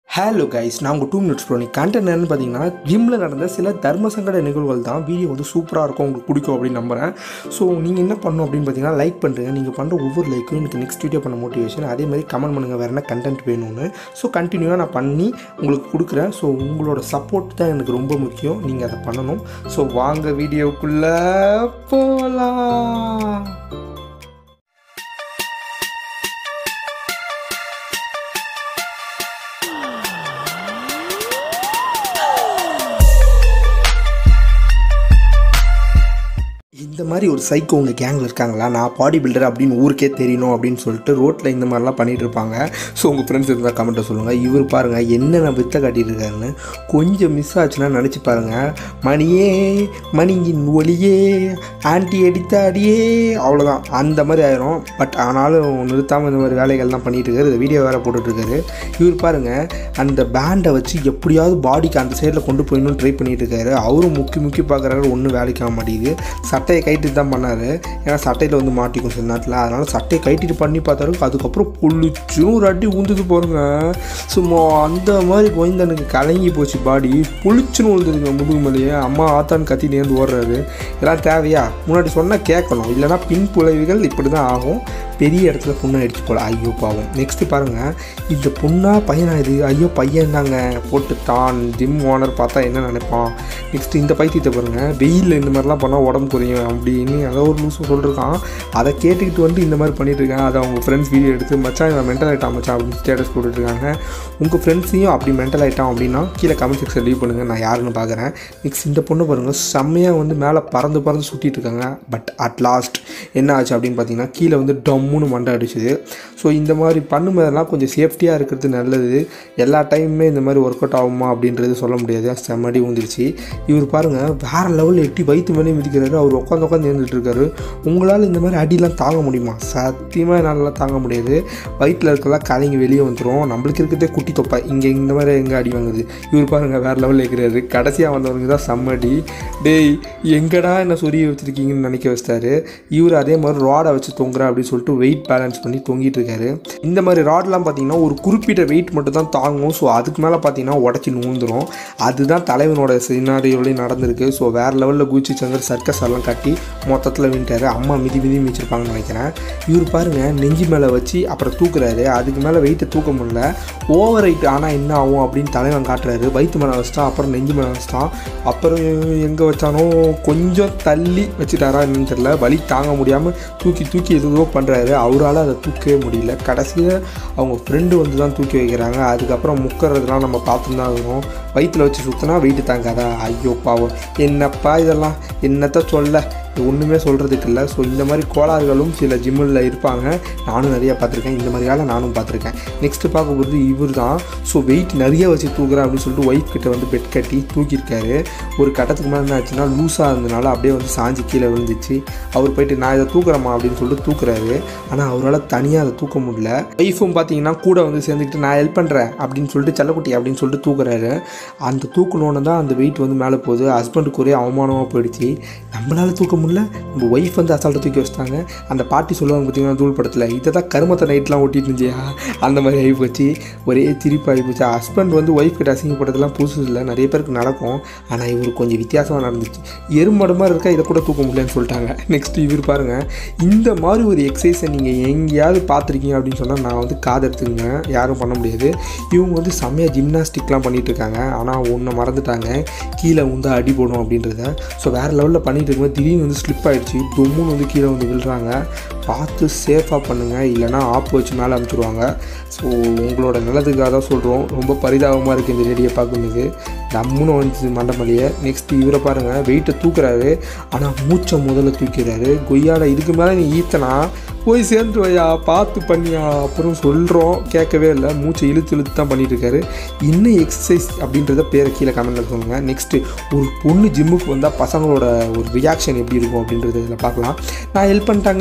hello guys நான் உங்கள் two minutes bro நீ கண்டென்ட் என்னன்னு பார்த்தீங்கன்னா ஜிம்மில் நடந்த சில தர்ம சங்கட நிகழ்வுகள் தான் வீடியோ வந்து சூப்பராக இருக்கும் உங்களுக்கு பிடிக்கும் அப்படின்னு நம்புகிறேன் ஸோ நீங்கள் என்ன பண்ணணும் அப்படின்னு பார்த்தீங்கன்னா லைக் பண்ணுறீங்க நீங்கள் பண்ணுற ஒவ்வொரு லைக்கும் எனக்கு நெக்ஸ்ட் வீடியோ பண்ண மோட்டிவேஷன் அதே மாதிரி கமெண்ட் பண்ணுங்கள் வேறு என்ன கண்டென்ட் வேணும்னு ஸோ கண்டினியூவாக நான் பண்ணி உங்களுக்கு கொடுக்குறேன் ஸோ உங்களோட சப்போர்ட் தான் எனக்கு ரொம்ப முக்கியம் நீங்கள் அதை பண்ணணும் ஸோ வாங்க வீடியோக்குள்ளே போகலாம் இந்த மாதிரி ஒரு சைக்கோ உங்கள் கேங்கில் இருக்காங்களா நான் பாடி பில்டர் அப்படின்னு ஊருக்கே தெரியணும் அப்படின்னு சொல்லிட்டு ரோட்டில் இந்த மாதிரிலாம் பண்ணிட்டு இருப்பாங்க ஸோ உங்கள் ஃப்ரெண்ட்ஸ் இருந்தால் கமெண்ட்டை சொல்லுங்கள் இவர் பாருங்கள் என்னென்ன வித்த காட்டிட்டு இருக்காருன்னு கொஞ்சம் மிஸ் ஆச்சுன்னா நினச்சி பாருங்கள் மணியே மணியின் ஒளியே ஆன்டி அடித்த அடியே அவ்வளோதான் அந்த மாதிரி ஆயிரும் பட் ஆனாலும் நிறுத்தாமல் இந்த மாதிரி வேலைகள்லாம் பண்ணிட்டு இருக்காரு இந்த வீடியோ வேறு போட்டுட்ருக்காரு இவர் பாருங்கள் அந்த பேண்டை வச்சு எப்படியாவது பாடிக்கு அந்த சைடில் கொண்டு போயிடணும்னு ட்ரை பண்ணிட்டு இருக்காரு அவரும் முக்கி முக்கி பார்க்குறாரு ஒன்றும் வேலைக்கு ஆக மாட்டேங்குது சட்டையை கைட்டு தான் பண்ணார் ஏன்னா சட்டையில் வந்து மாட்டிக்கும் சில நேரத்தில் அதனால் சட்டையை கைட்டிட்டு பண்ணி பார்த்தாரு அதுக்கப்புறம் புளிச்சும் ஒரு அடி உந்துது போகிறங்க சும்மா அந்த மாதிரி கோயந்தனுக்கு கலங்கி போச்சு பாடி புளிச்சுன்னு விழுந்ததுங்க முதுகு மேலேயே அம்மா ஆத்தான்னு கத்தி நேர்ந்து ஓடுறாரு இதெல்லாம் தேவையா முன்னாடி சொன்னால் கேட்கணும் இல்லைனா பின் புலைவுகள் இப்படி தான் ஆகும் பெரிய இடத்துல புண்ணை அடிச்சு போல ஐயோ பாவம் நெக்ஸ்ட்டு பாருங்கள் இந்த பொண்ணா பையனா இது ஐயோ பையன் தாங்க போட்டுட்டான் ஜிம் ஓனர் பார்த்தா என்ன நினைப்பான் நெக்ஸ்ட் இந்த பைத்தியத்தை பாருங்கள் வெயிலில் இந்த மாதிரிலாம் பண்ணால் உடம்பு குறையும் அப்படின்னு ஏதோ ஒரு லூஸ் சொல்லிருக்கான் அதை கேட்டுக்கிட்டு வந்து இந்த மாதிரி பண்ணிட்டு இருக்கான் அதை அவங்க ஃப்ரெண்ட்ஸ் வீடியோ எடுத்து மச்சான் இவன் மென்டல் ஆகிட்டான் மச்சான் அப்படின்னு ஸ்டேட்டஸ் போட்டுட்ருக்காங்க உங்கள் ஃப்ரெண்ட்ஸையும் அப்படி மென்டல் ஆகிட்டான் அப்படின்னா கீழே கமெண்ட் செக்ஷன் லீவ் பண்ணுங்கள் நான் யாருன்னு பார்க்குறேன் நெக்ஸ்ட் இந்த பொண்ணு பாருங்கள் செம்மையாக வந்து மேலே பறந்து பறந்து சுற்றிட்டு இருக்காங்க பட் அட் லாஸ்ட் என்ன ஆச்சு அப்படின்னு பார்த்தீங்கன்னா கீழே வந்து டம்முன்னு மண்டை அடிச்சுது ஸோ இந்த மாதிரி பண்ணும்போதெல்லாம் கொஞ்சம் சேஃப்டியாக இருக்கிறது நல்லது எல்லா டைமுமே இந்த மாதிரி ஒர்க் அவுட் ஆகுமா அப்படின்றது சொல்ல முடியாது செம்மடி ஊந்துருச்சு இவர் பாருங்கள் வேறு லெவலில் எட்டி வயிற்று மேலே மிதிக்கிறாரு அவர் உட்காந்து உட்காந்து இருந்துட்டு இருக்காரு உங்களால் இந்த மாதிரி அடிலாம் தாங்க முடியுமா சத்தியமாக என்னால் தாங்க முடியாது வயிற்றில் இருக்கலாம் கலைங்க வெளியே வந்துடும் நம்மளுக்கு இருக்கிறதே குட்டி தொப்பை இங்கே இந்த மாதிரி எங்கே அடி வாங்குது இவர் பாருங்கள் வேறு லெவலில் இருக்கிறாரு கடைசியாக வந்தவங்க தான் செம்மடி டேய் எங்கடா என்ன சொரிய வச்சுருக்கீங்கன்னு நினைக்க வச்சிட்டாரு இவர் அதே மாதிரி ராடை வச்சு தொங்குறா அப்படின்னு சொல்லிட்டு வெயிட் பேலன்ஸ் பண்ணி தொங்கிட்டு இருக்காரு இந்த மாதிரி ராட்லாம் பார்த்தீங்கன்னா ஒரு குறிப்பிட்ட வெயிட் மட்டும் தான் தாங்கும் ஸோ அதுக்கு மேலே பார்த்தீங்கன்னா உடச்சி நூந்துரும் அதுதான் தலைவனோட சினாரியோலையும் நடந்திருக்கு ஸோ வேறு லெவலில் குச்சி சங்கர் சர்க்கஸ் எல்லாம் கட்டி மொத்தத்தில் வின்ட்டாரு அம்மா மிதி மிதி மிச்சிருப்பாங்கன்னு நினைக்கிறேன் இவர் பாருங்க நெஞ்சு மேலே வச்சு அப்புறம் தூக்குறாரு அதுக்கு மேலே வெயிட்டை தூக்க முடியல ஓவர் வெயிட் ஆனால் என்ன ஆகும் அப்படின்னு தலைவன் காட்டுறாரு வயிற்று மேலே வச்சிட்டான் அப்புறம் நெஞ்சு மேலே வச்சிட்டான் அப்புறம் எங்கே வச்சானோ கொஞ்சம் தள்ளி வச்சுட்டாரா என்னன்னு தெரியல வலி தாங்க முடியாமல் தூக்கி தூக்கி எதுவோ பண்ணுறாரு அவரால் அதை தூக்கவே முடியல கடைசியில் அவங்க ஃப்ரெண்டு வந்து தான் தூக்கி வைக்கிறாங்க அதுக்கப்புறம் முக்கிறதுலாம் நம்ம பார்த்துட்டு தான் இருக்கோம் வயிற்றில் வச்சு சுற்றினா வெயிட்டு தாங்காதா ஐயோ பாவம் என்னப்பா இதெல்லாம் என்னத்த சொல்ல ஒன்றுமே சொல்கிறதுக்கு இல்லை ஸோ இந்த மாதிரி கோளாறுகளும் சில ஜிம்மில் இருப்பாங்க நானும் நிறையா பார்த்துருக்கேன் இந்த மாதிரி வேலை நானும் பார்த்துருக்கேன் நெக்ஸ்ட்டு பார்க்க போகிறது இவர் தான் ஸோ வெயிட் நிறைய வச்சு தூக்குறேன் அப்படின்னு சொல்லிட்டு ஒய்ஃப் கிட்ட வந்து பெட் கட்டி தூக்கியிருக்காரு ஒரு கட்டத்துக்கு மேலே என்ன ஆச்சுன்னா லூஸாக இருந்தனால அப்படியே வந்து சாஞ்சி கீழே விழுந்துச்சு அவர் போயிட்டு நான் இதை தூக்குறேம்மா அப்படின்னு சொல்லிட்டு தூக்குறாரு ஆனால் அவரால் தனியாக அதை தூக்க முடியல ஒய்ஃபும் பார்த்தீங்கன்னா கூட வந்து சேர்ந்துக்கிட்டு நான் ஹெல்ப் பண்ணுறேன் அப்படின்னு சொல்லிட்டு செல்லக்குட்டி அப்படின்னு சொல்லிட்டு தூக்குறாரு அந்த தூக்கணுன்னு தான் அந்த வெயிட் வந்து மேலே போகுது ஹஸ்பண்டுக்கு ஒரே அவமானமாக போயிடுச்சு நம்மளால் தூக்க முடியல நம்ம ஒய்ஃப் வந்து அசால்ட்டை தூக்கி வச்சிட்டாங்க அந்த பாட்டி சொல்லுவாங்க பார்த்தீங்கன்னா தூள் படத்தில் இதை தான் கருமத்தை நைட்லாம் ஓட்டிட்டு இருந்துச்சியா அந்த மாதிரி ஆகி போச்சு ஒரே திருப்பி ஆகி போச்சு ஹஸ்பண்ட் வந்து ஒய்ஃப் கிட்ட அசிங்கப்பட்டதெல்லாம் புதுசு இல்லை நிறைய பேருக்கு நடக்கும் ஆனால் இவர் கொஞ்சம் வித்தியாசமாக நடந்துச்சு எருமடு மாதிரி இருக்கா இதை கூட தூக்க முடியலன்னு சொல்லிட்டாங்க நெக்ஸ்ட் இவர் பாருங்கள் இந்த மாதிரி ஒரு எக்ஸசைஸை நீங்கள் எங்கேயாவது பார்த்துருக்கீங்க அப்படின்னு சொன்னால் நான் வந்து காது எடுத்துக்கங்க யாரும் பண்ண முடியாது இவங்க வந்து செம்மையாக ஜிம்னாஸ்டிக்லாம் பண்ணிகிட்டு இருக்காங்க ஆனால் ஒன்று மறந்துட்டாங்க கீழே வந்து அடி போடும் அப்படின்றத ஸோ வேறு லெவலில் பண்ணிட்டு இருக்கும்போது திடீர்னு வந்து ஸ்லிப் ஆகிடுச்சு டொம்முன்னு வந்து கீழே வந்து விழுறாங்க பார்த்து சேஃபாக பண்ணுங்கள் இல்லைனா ஆப் வச்சு மேலே அனுப்பிச்சிடுவாங்க ஸோ உங்களோட நல்லதுக்காக தான் சொல்கிறோம் ரொம்ப பரிதாபமாக இருக்குது இந்த ரேடியை பார்க்கும்போது டம்முன்னு வந்துச்சு மண்டமல்லியை நெக்ஸ்ட் இவரை பாருங்கள் வெயிட்டை தூக்குறாரு ஆனால் மூச்சை முதல்ல தூக்கிறாரு கொய்யால இதுக்கு மேலே நீ ஈத்தனா போய் சேர்ந்துருவையா பார்த்து பண்ணியா அப்புறம் சொல்கிறோம் கேட்கவே இல்லை மூச்சை இழுத்து இழுத்து தான் பண்ணிட்டு இருக்காரு இன்னும் எக்ஸசைஸ் அப்படின்றத பேரை கீழே கமெண்ட்டில் சொல்லுங்கள் நெக்ஸ்ட்டு ஒரு பொண்ணு ஜிம்முக்கு வந்தால் பசங்களோட ஒரு ரியாக்ஷன் எப்படி இருக்கும் அப்படின்றது இதில் பார்க்கலாம் நான் ஹெல்ப் பண்ணிட்டாங்க உங்களுக்கு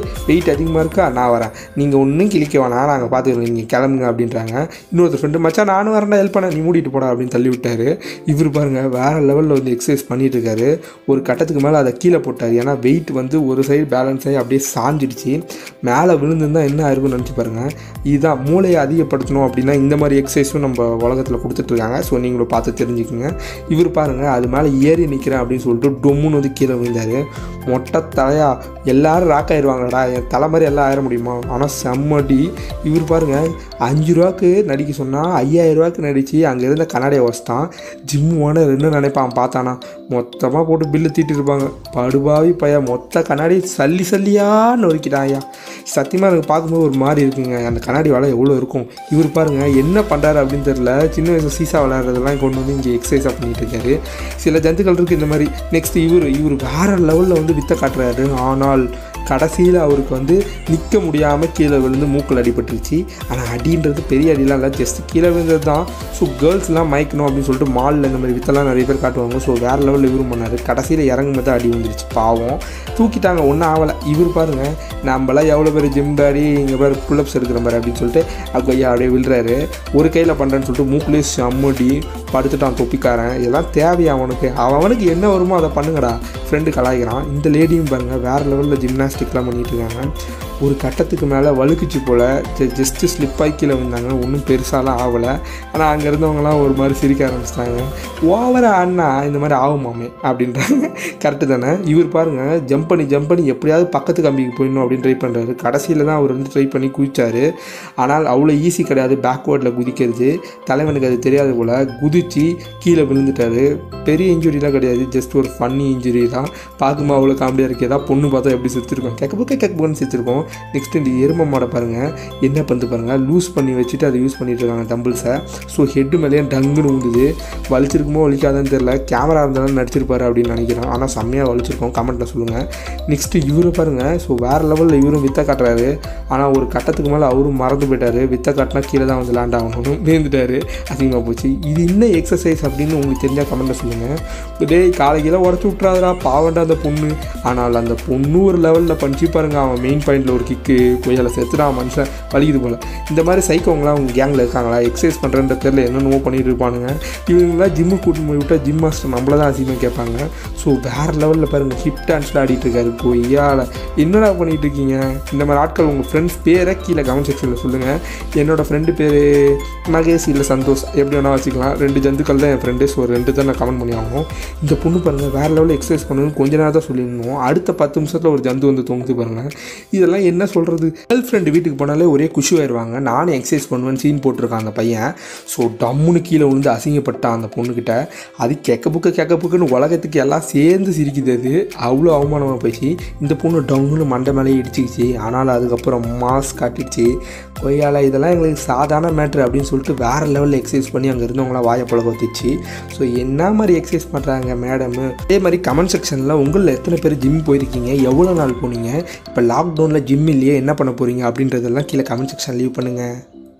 வெயிட் அதிகமாக இருக்கா நான் வரேன் நீங்கள் ஒன்றும் கிழிக்க வேணாம் நாங்கள் பார்த்துக்கிறோம் நீங்கள் கிளம்புங்க அப்படின்றாங்க இன்னொருத்தர் ஃப்ரெண்டு மச்சான் நானும் வரேன்டா ஹெல்ப் பண்ண நீ மூடிட்டு போடா அப்படின்னு தள்ளி விட்டாரு இவர் பாருங்க வேற லெவலில் வந்து எக்ஸசைஸ் பண்ணிட்டு இருக்காரு ஒரு கட்டத்துக்கு மேலே அதை கீழே போட்டார் ஏன்னா வெயிட் வந்து ஒரு சைடு பேலன்ஸ் ஆகி அப்படியே சாஞ்சிடுச்சு மேலே விழுந்திருந்தா என்ன ஆயிருக்கும்னு நினச்சி பாருங்க இதுதான் மூளையை அதிகப்படுத்தணும் அப்படின்னா இந்த மாதிரி எக்ஸசைஸும் நம்ம உலகத்தில் கொடுத்துட்ருக்காங்க ஸோ நீங்களும் பார்த்து தெரிஞ்சுக்கோங்க இவர் பாருங்க அது மேலே ஏறி நிற்கிறேன் அப்படின்னு சொல்லிட்டு டொம்முன்னு வந்து கீழே விழுந்தார் மொட்டை தலையா எல்லாரும் ராக் ஆயிடுவாங்கடா என் தலை மாதிரி எல்லாம் ஆயிட முடியுமா ஆனால் செம்மடி இவர் பாருங்க அஞ்சு ரூபாக்கு நடிக்க சொன்னால் ஐயாயிரம் ரூபாய்க்கு நடித்து அங்கே இருந்த கண்ணாடியை வச்சுட்டான் ஜிம் ஓனர் என்ன நினைப்பான் பார்த்தானா மொத்தமாக போட்டு பில்லு தீட்டு இருப்பாங்க படுபாவி பையா மொத்த கண்ணாடி சல்லி சல்லியாக நொறுக்கிட்டான் ஐயா சத்தியமாக எனக்கு பார்க்கும்போது ஒரு மாதிரி இருக்குங்க அந்த கண்ணாடி விலை எவ்வளோ இருக்கும் இவர் பாருங்க என்ன பண்ணுறாரு அப்படின்னு தெரியல சின்ன வயசு சீசா விளையாடுறதெல்லாம் கொண்டு வந்து இங்கே எக்ஸசைஸாக பண்ணிட்டு இருக்காரு சில ஜந்துக்கள் இருக்குது இந்த மாதிரி நெக்ஸ்ட் இவர் இவர் வேற லெவலில் வந்து வித்த காட்டுறாரு ஆனால் கடைசியில் அவருக்கு வந்து நிற்க முடியாமல் கீழே விழுந்து மூக்கில் அடிபட்டுருச்சு ஆனால் அடின்றது பெரிய அடிலாம் இல்லை ஜஸ்ட் கீழே விழுந்தது தான் ஸோ கேர்ள்ஸ்லாம் மயக்கணும் அப்படின்னு சொல்லிட்டு மாலில் இந்த மாதிரி வித்தெல்லாம் நிறைய பேர் காட்டுவாங்க ஸோ வேறு லெவலில் இவரும் பண்ணார் கடைசியில் இறங்கும் போது அடி வந்துருச்சு பாவம் தூக்கிட்டாங்க ஒன்றும் ஆகலை இவர் பாருங்கள் நம்மளாம் எவ்வளோ பேர் ஜிம் டாடி இங்கே பேர் புல்லப்ஸ் எடுக்கிற மாதிரி அப்படின்னு சொல்லிட்டு ஐயா அப்படியே விழுறாரு ஒரு கையில் பண்ணுறேன்னு சொல்லிட்டு மூக்குலேயே செம்மடி படுத்துட்டான் தொப்பிக்காரன் இதெல்லாம் தேவையா அவனுக்கு அவனுக்கு என்ன வருமோ அதை பண்ணுங்கடா ஃப்ரெண்டு கலாய்க்கிறான் இந்த லேடியும் பாருங்கள் வேறு லெவலில் ஜிம்னாஸ்டிக்லாம் பண்ணிட்டு இருக்காங்க ஒரு கட்டத்துக்கு மேலே வழுக்குச்சு போல் ஜஸ்ட்டு ஸ்லிப்பாகி கீழே வந்தாங்க ஒன்றும் பெருசாலாம் ஆகலை ஆனால் அங்கே இருந்தவங்கலாம் ஒரு மாதிரி சிரிக்க ஆரம்பிச்சிட்டாங்க ஓவராக ஆடினா இந்த மாதிரி ஆகுமாமே அப்படின்றாங்க கரெக்டு தானே இவர் பாருங்கள் ஜம்ப் பண்ணி ஜம்ப் பண்ணி எப்படியாவது பக்கத்து கம்பிக்கு போயிடணும் அப்படின்னு ட்ரை பண்ணுறாரு கடைசியில் தான் அவர் வந்து ட்ரை பண்ணி குதிச்சாரு ஆனால் அவ்வளோ ஈஸி கிடையாது பேக்வேர்டில் குதிக்கிறது தலைவனுக்கு அது தெரியாது போல் குதிச்சு கீழே விழுந்துட்டாரு பெரிய இன்ஜுரிலாம் கிடையாது ஜஸ்ட் ஒரு ஃபன்னி இன்ஜுரி தான் பார்க்கும்போது அவ்வளோ காமெடியாக இருக்குது ஏதாவது பொண்ணு பார்த்தா எப்படி செத்துருக்கோம் கேட்க புக்க கேட்க போன்னு செத்துருக்கோம் நெக்ஸ்ட் இந்த எரும மாடை பாருங்கள் என்ன பண்ணு பாருங்கள் லூஸ் பண்ணி வச்சுட்டு அதை யூஸ் பண்ணிட்டு இருக்காங்க டம்பிள்ஸை ஸோ ஹெட்டு மேலேயே டங்குன்னு உண்டுது வலிச்சிருக்குமோ வலிக்காதான்னு தெரில கேமரா இருந்தாலும் நடிச்சிருப்பாரு அப்படின்னு நினைக்கிறேன் ஆனால் செம்மையாக வலிச்சிருக்கோம் கமெண்ட்டில் சொல்லுங்கள் நெக்ஸ்ட்டு இவரை பாருங்கள் ஸோ வேறு லெவலில் இவரும் வித்த காட்டுறாரு ஆனால் ஒரு கட்டத்துக்கு மேலே அவரும் மறந்து போயிட்டாரு வித்த காட்டினா கீழே தான் வந்து லேண்ட் ஆகணும்னு வேந்துட்டாரு அதிகமாக போச்சு இது என்ன எக்ஸசைஸ் அப்படின்னு உங்களுக்கு தெரிஞ்சால் கமெண்ட்டில் சொல்லுங்கள் டேய் காலையில் உடச்சி விட்றாதடா பாவண்டா அந்த பொண்ணு ஆனால் அந்த பொண்ணு ஒரு லெவலில் பண்ணிச்சு பாருங்க அவன் மெயின் பாயிண்டில் ஒரு கிக்கு கொய்யால செத்துடா மனுஷன் வலிக்குது போல் இந்த மாதிரி சைக்கோங்களாம் அவங்க கேங்கில் இருக்காங்களா எக்ஸசைஸ் பண்ணுறன்ற பேரில் என்னென்னமோ பண்ணிட்டு இருப்பானுங்க இவங்களாம் ஜிம்மு கூட்டிட்டு போய் விட்டால் ஜிம் மாஸ்டர் நம்மள தான் அதிகமாக கேட்பாங்க ஸோ வேறு லெவலில் பாருங்கள் ஹிப் டான்ஸில் ஆடிட்டு இருக்காரு கொய்யால என்னடா பண்ணிட்டு இருக்கீங்க இந்த மாதிரி ஆட்கள் உங்கள் ஃப்ரெண்ட்ஸ் பேரை கீழே கமெண்ட் செக்ஷனில் சொல்லுங்கள் என்னோட ஃப்ரெண்டு பேர் மகேஷ் இல்லை சந்தோஷ் எப்படி வேணால் வச்சுக்கலாம் ரெண்டு ஜந்துக்கள் தான் என் ஃப்ரெண்டு ஸோ ரெண்டு தான் நான் கமெண்ட் பண்ணி ஆகணும் இந்த பொண்ணு பாருங்கள் வேறு லெவலில் எக்ஸசைஸ் பண்ணணும்னு கொஞ்ச நேரம் தான் சொல்லிடணும் அடுத்த பத்து நிமிஷத்தில் ஒரு ஜந்து வந்து தொங்குது பாருங்கள் இதெல்லாம் என்ன சொல்கிறது கேர்ள் ஃப்ரெண்டு வீட்டுக்கு போனாலே ஒரே குஷி ஆயிடுவாங்க நானும் எக்ஸசைஸ் பண்ணுவேன் சீன் போட்டிருக்கான் அந்த பையன் ஸோ டம்முன்னு கீழே விழுந்து அசிங்கப்பட்டான் அந்த பொண்ணுக்கிட்ட அது கெக்க புக்க கெக்க புக்குன்னு உலகத்துக்கு எல்லாம் சேர்ந்து சிரிக்குது அது அவ்வளோ அவமானமாக போயிடுச்சு இந்த பொண்ணு டம்முன்னு மண்டை மேலே இடிச்சிக்கிச்சு ஆனால் அதுக்கப்புறம் மாஸ் காட்டிடுச்சு கொய்யால இதெல்லாம் எங்களுக்கு சாதாரண மேட்ரு அப்படின்னு சொல்லிட்டு வேறு லெவலில் எக்ஸசைஸ் பண்ணி அங்கே இருந்தவங்களாம் வாயை பழக வச்சுச்சு ஸோ என்ன மாதிரி எக்ஸசைஸ் பண்ணுறாங்க மேடம் அதே மாதிரி கமெண்ட் செக்ஷனில் உங்களில் எத்தனை பேர் ஜிம் போயிருக்கீங்க எவ்வளோ நாள் போனீங்க இப்போ லாக்டவுனில் ஜிம் இல்லையே என்ன பண்ண போகிறீங்க அப்படின்றதெல்லாம் கீழே கமெண்ட் செக்ஷன் லீவ் பண்ணுங்கள்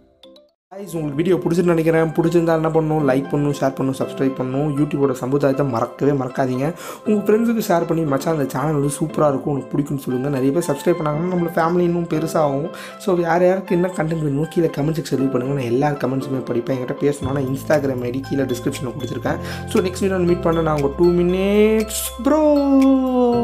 guys உங்களுக்கு வீடியோ பிடிச்சிட்டு நினைக்கிறேன் பிடிச்சிருந்தா என்ன பண்ணணும் லைக் பண்ணணும் ஷேர் பண்ணணும் சப்ஸ்கிரைப் பண்ணணும் யூடியூபோட சமுதாயத்தை மறக்கவே மறக்காதீங்க உங்கள் ஃப்ரெண்ட்ஸுக்கு ஷேர் பண்ணி மச்சான் அந்த சேனல் வந்து சூப்பராக இருக்கும் உனக்கு பிடிக்கும்னு சொல்லுங்கள் நிறைய பேர் சப்ஸ்கிரைப் பண்ணாங்கன்னா நம்மள ஃபேமிலி இன்னும் பெருசாகும் ஸோ யார் யாருக்கு என்ன கண்டென்ட் வேணுமோ கீழே கமெண்ட் செக்ஷன் லீவ் பண்ணுங்கள் நான் எல்லா கமெண்ட்ஸுமே படிப்பேன் என்கிட்ட பேசணும் நான் இன்ஸ்டாகிராம் ஐடி கீழே டிஸ்கிரிப்ஷனில் கொடுத்துருக்கேன் ஸோ நெக்ஸ்ட் வீடியோ மீட் பண்ண நான் உங்கள் டூ மினிட்ஸ் ப்ரோ